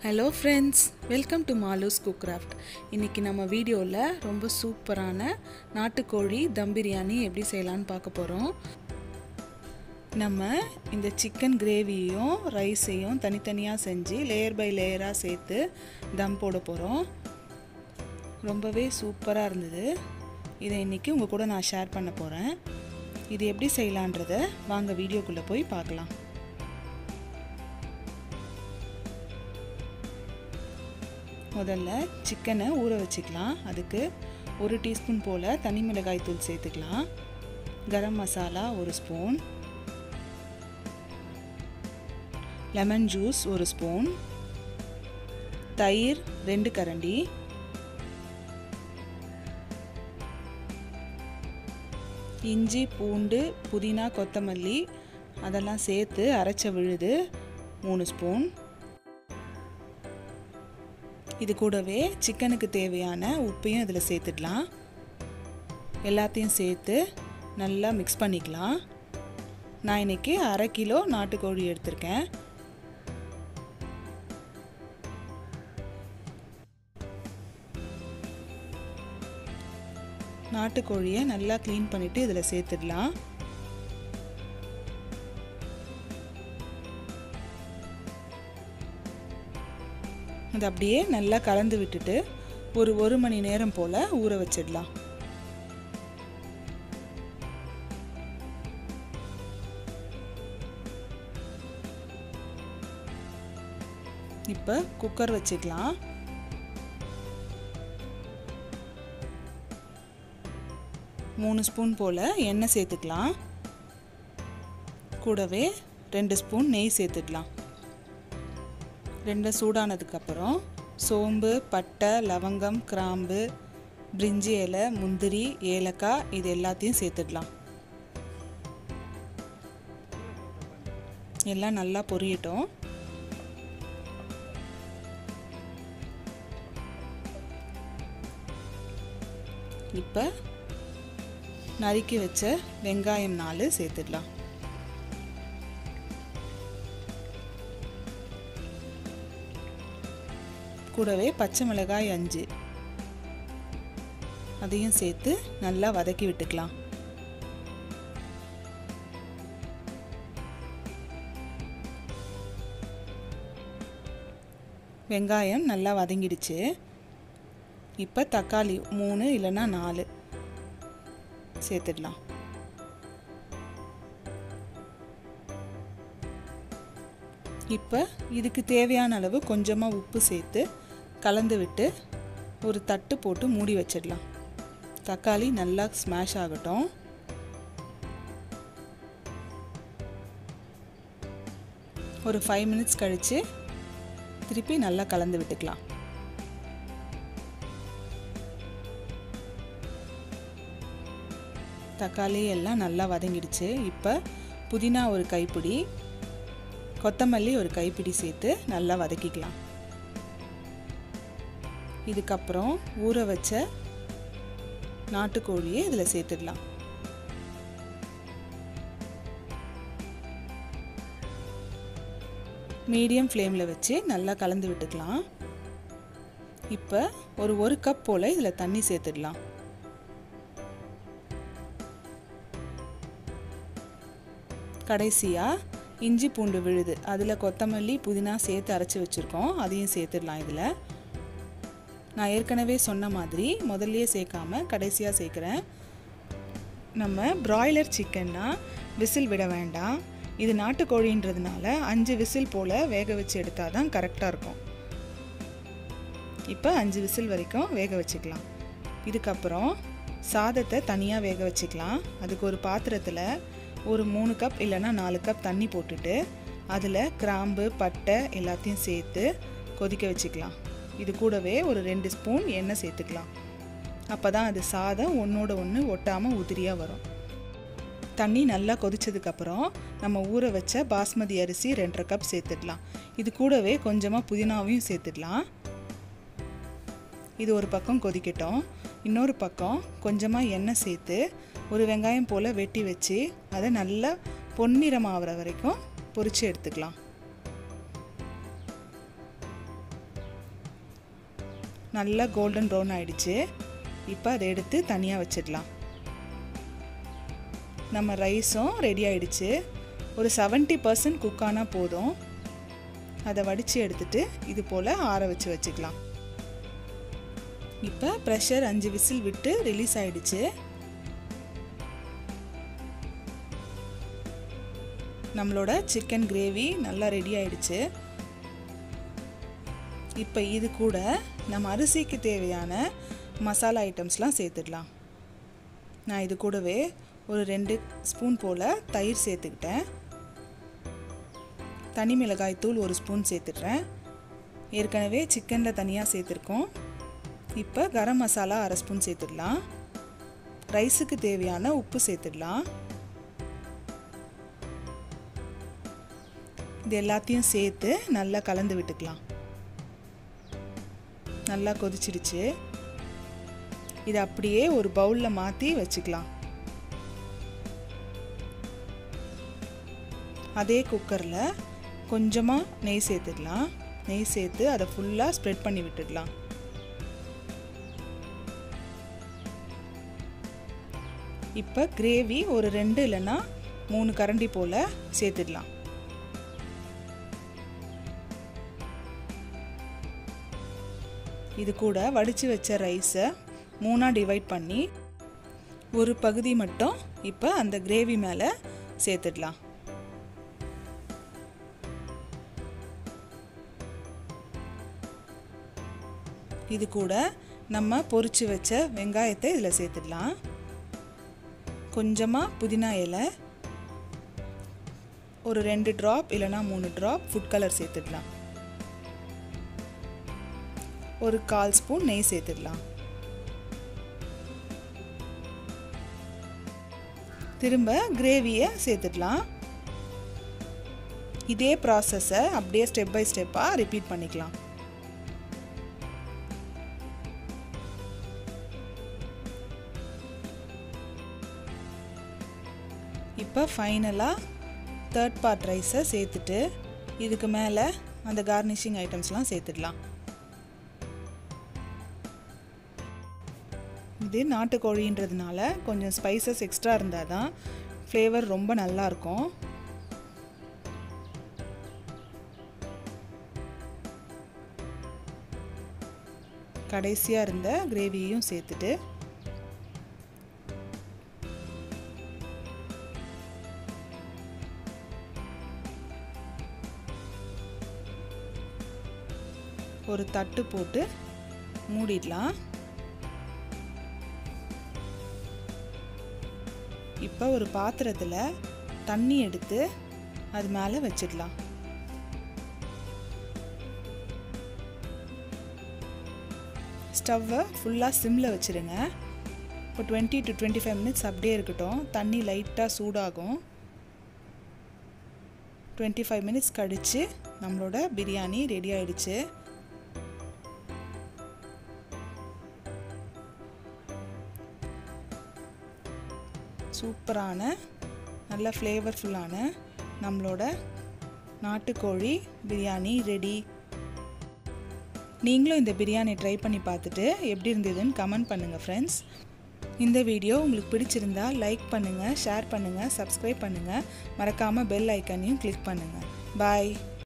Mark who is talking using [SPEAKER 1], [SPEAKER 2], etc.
[SPEAKER 1] hello friends welcome to Malu's cook craft இன்றைக்கி நம்ம வீடியோவில் ரொம்ப சூப்பரான நாட்டுக்கோழி தம் பிரியாணி எப்படி செய்யலான்னு பார்க்க போகிறோம் நம்ம இந்த சிக்கன் கிரேவியும் ரைஸையும் தனித்தனியாக செஞ்சு லேயர் பை லேயராக சேர்த்து தம் போட போகிறோம் ரொம்பவே சூப்பராக இருந்தது இதை இன்றைக்கி உங்கள் கூட நான் ஷேர் பண்ண போகிறேன் இது எப்படி செய்யலான்றதை வாங்க வீடியோக்குள்ளே போய் பார்க்கலாம் முதல்ல சிக்கனை ஊற வச்சுக்கலாம் அதுக்கு ஒரு டீஸ்பூன் போல் தனி மிளகாய் தூள் சேர்த்துக்கலாம் கரம் மசாலா ஒரு ஸ்பூன் லெமன் ஜூஸ் ஒரு ஸ்பூன் தயிர் ரெண்டு கரண்டி இஞ்சி பூண்டு புதினா கொத்தமல்லி அதெல்லாம் சேர்த்து அரைச்ச விழுது மூணு ஸ்பூன் இது கூடவே சிக்கனுக்கு தேவையான உப்பையும் இதில் சேர்த்துடலாம் எல்லாத்தையும் சேர்த்து நல்லா மிக்ஸ் பண்ணிக்கலாம் நான் இன்றைக்கி அரை கிலோ நாட்டுக்கோழி எடுத்திருக்கேன் நாட்டுக்கோழியை நல்லா க்ளீன் பண்ணிவிட்டு இதில் சேர்த்துடலாம் அது அப்படியே நல்லா கலந்து விட்டுட்டு ஒரு ஒரு மணி நேரம் போல் ஊற வச்சிடலாம் இப்போ குக்கர் வச்சுக்கலாம் மூணு ஸ்பூன் போல் எண்ணெய் சேர்த்துக்கலாம் கூடவே ரெண்டு ஸ்பூன் நெய் சேர்த்துக்கலாம் ரெண்டு சூடானதுக்கப்புறம் சோம்பு பட்டை லவங்கம் கிராம்பு பிரிஞ்சி இலை முந்திரி ஏலக்காய் இது எல்லாத்தையும் சேர்த்துடலாம் எல்லாம் நல்லா பொரியட்டும் இப்போ நறுக்கி வச்ச வெங்காயம் நாலு சேர்த்துடலாம் கூடவே பச்சை மிளகாய் அஞ்சு அதையும் சேர்த்து நல்லா வதக்கி விட்டுக்கலாம் வெங்காயம் நல்லா வதங்கிடுச்சு இப்போ தக்காளி மூணு இல்லைன்னா நாலு சேர்த்துடலாம் இப்போ இதுக்கு தேவையான அளவு கொஞ்சமாக உப்பு சேர்த்து கலந்து விட்டு ஒரு தட்டு போட்டு மூடி வச்சிடலாம் தக்காளி நல்லா ஸ்மாஷ் ஆகட்டும் ஒரு ஃபைவ் மினிட்ஸ் கழித்து திருப்பி நல்லா கலந்து விட்டுக்கலாம் தக்காளி எல்லாம் நல்லா வதங்கிடுச்சு இப்போ புதினா ஒரு கைப்பிடி கொத்தமல்லி ஒரு கைப்பிடி சேர்த்து நல்லா வதக்கிக்கலாம் இதுக்கப்புறம் ஊற வச்ச நாட்டுக்கோழியை இதில் சேர்த்துடலாம் மீடியம் ஃப்ளேமில் வச்சு நல்லா கலந்து விட்டுக்கலாம் இப்போ ஒரு ஒரு கப் போல் இதில் தண்ணி சேர்த்துடலாம் கடைசியாக இஞ்சி பூண்டு விழுது அதில் கொத்தமல்லி புதினா சேர்த்து அரைச்சி வச்சுருக்கோம் அதையும் சேர்த்துடலாம் இதில் நான் ஏற்கனவே சொன்ன மாதிரி முதல்லையே சேர்க்காம கடைசியாக சேர்க்குறேன் நம்ம ப்ராய்லர் சிக்கன்னா விசில் விட வேண்டாம் இது நாட்டுக்கோழின்றதுனால அஞ்சு விசில் போல் வேக வச்சு எடுத்தால் தான் கரெக்டாக இருக்கும் இப்போ அஞ்சு விசில் வரைக்கும் வேக வச்சுக்கலாம் இதுக்கப்புறம் சாதத்தை தனியாக வேக வச்சுக்கலாம் அதுக்கு ஒரு பாத்திரத்தில் ஒரு மூணு கப் இல்லைன்னா நாலு கப் தண்ணி போட்டுட்டு அதில் கிராம்பு பட்டை எல்லாத்தையும் சேர்த்து கொதிக்க வச்சுக்கலாம் இது கூடவே ஒரு ரெண்டு ஸ்பூன் எண்ணெய் சேர்த்துக்கலாம் அப்போ தான் அது சாதம் ஒன்றோட ஒன்று ஒட்டாமல் உதிரியாக வரும் தண்ணி நல்லா கொதிச்சதுக்கப்புறம் நம்ம ஊற வச்ச பாஸ்மதி அரிசி ரெண்டரை கப் சேர்த்துடலாம் இது கூடவே கொஞ்சமாக புதினாவையும் சேர்த்துடலாம் இது ஒரு பக்கம் கொதிக்கட்டும் இன்னொரு பக்கம் கொஞ்சமாக எண்ணெய் சேர்த்து ஒரு வெங்காயம் போல் வெட்டி வச்சு அதை நல்லா பொன்னிறம் ஆகிற வரைக்கும் பொரித்து எடுத்துக்கலாம் நல்லா கோல்டன் ப்ரௌன் ஆயிடுச்சு இப்போ அதை எடுத்து தனியாக வச்சிடலாம் நம்ம ரைஸும் ரெடி ஆயிடுச்சு ஒரு செவன்ட்டி பர்சன்ட் குக் ஆனால் போதும் அதை வடித்து எடுத்துட்டு இது போல் ஆற வச்சு வச்சுக்கலாம் இப்போ ப்ரெஷர் அஞ்சு விசில் விட்டு ரிலீஸ் ஆயிடுச்சு நம்மளோட சிக்கன் கிரேவி நல்லா ரெடி ஆயிடுச்சு இப்போ இது கூட நம்ம அரிசிக்கு தேவையான மசாலா ஐட்டம்ஸ்லாம் சேர்த்துடலாம் நான் இது கூடவே ஒரு ரெண்டு ஸ்பூன் போல் தயிர் சேர்த்துக்கிட்டேன் தனி மிளகாய் தூள் ஒரு ஸ்பூன் சேர்த்துட்றேன் ஏற்கனவே சிக்கனில் தனியாக சேர்த்துருக்கோம் இப்போ கரம் மசாலா அரை ஸ்பூன் சேர்த்துடலாம் ரைஸுக்கு தேவையான உப்பு சேர்த்துடலாம் இது எல்லாத்தையும் சேர்த்து நல்லா கலந்து விட்டுக்கலாம் நல்லா கொதிச்சிடுச்சு இதை அப்படியே ஒரு பவுலில் மாற்றி வச்சுக்கலாம் அதே குக்கரில் கொஞ்சமாக நெய் சேர்த்துடலாம் நெய் சேர்த்து அதை ஃபுல்லாக ஸ்ப்ரெட் பண்ணி விட்டுடலாம் இப்போ கிரேவி ஒரு ரெண்டு இல்லைன்னா மூணு கரண்டி போல் சேர்த்துடலாம் இது கூட வடித்து வச்ச ரைஸை மூணாக டிவைட் பண்ணி ஒரு பகுதி மட்டும் இப்போ அந்த கிரேவி மேலே சேர்த்துடலாம் இது கூட நம்ம பொரிச்சு வச்ச வெங்காயத்தை இதில் சேர்த்துடலாம் கொஞ்சமாக புதினா இலை ஒரு ரெண்டு ட்ராப் இல்லைனா மூணு ட்ராப் ஃபுட் கலர் சேர்த்துடலாம் ஒரு கால் ஸ்பூன் நெய் சேர்த்துடலாம் திரும்ப கிரேவியை சேர்த்துடலாம் இதே ப்ராசஸை அப்படியே ஸ்டெப் பை ஸ்டெப்பாக ரிப்பீட் பண்ணிக்கலாம் இப்போ ஃபைனலாக தேர்ட் பார்ட் ரைஸை சேர்த்துட்டு இதுக்கு மேலே அந்த கார்னிஷிங் ஐட்டம்ஸ்லாம் சேர்த்துடலாம் இது நாட்டுக்கோழின்றதுனால கொஞ்சம் ஸ்பைசஸ் எக்ஸ்ட்ரா இருந்தால் தான் ஃப்ளேவர் ரொம்ப நல்லாயிருக்கும் கடைசியாக இருந்த கிரேவியையும் சேர்த்துட்டு ஒரு தட்டு போட்டு மூடிடலாம் இப்போ ஒரு பாத்திரத்தில் தண்ணி எடுத்து அது மேலே வச்சிடலாம் ஸ்டவ்வை ஃபுல்லாக சிம்மில் வச்சுருங்க இப்போ twenty to twenty five minutes அப்படியே இருக்கட்டும் தண்ணி லைட்டாக சூடாகும் டுவெண்ட்டி ஃபைவ் மினிட்ஸ் கழித்து நம்மளோட பிரியாணி ரெடி ஆயிடுச்சு சூப்பரான நல்ல ஃப்ளேவர்ஃபுல்லான நம்மளோட நாட்டுக்கோழி பிரியாணி ரெடி நீங்களும் இந்த பிரியாணி ட்ரை பண்ணி பார்த்துட்டு எப்படி இருந்ததுன்னு கமெண்ட் பண்ணுங்கள் ஃப்ரெண்ட்ஸ் இந்த வீடியோ உங்களுக்கு பிடிச்சிருந்தா லைக் பண்ணுங்கள் ஷேர் பண்ணுங்கள் சப்ஸ்கிரைப் பண்ணுங்கள் மறக்காமல் பெல் ஐக்கனையும் கிளிக் பண்ணுங்கள் பாய்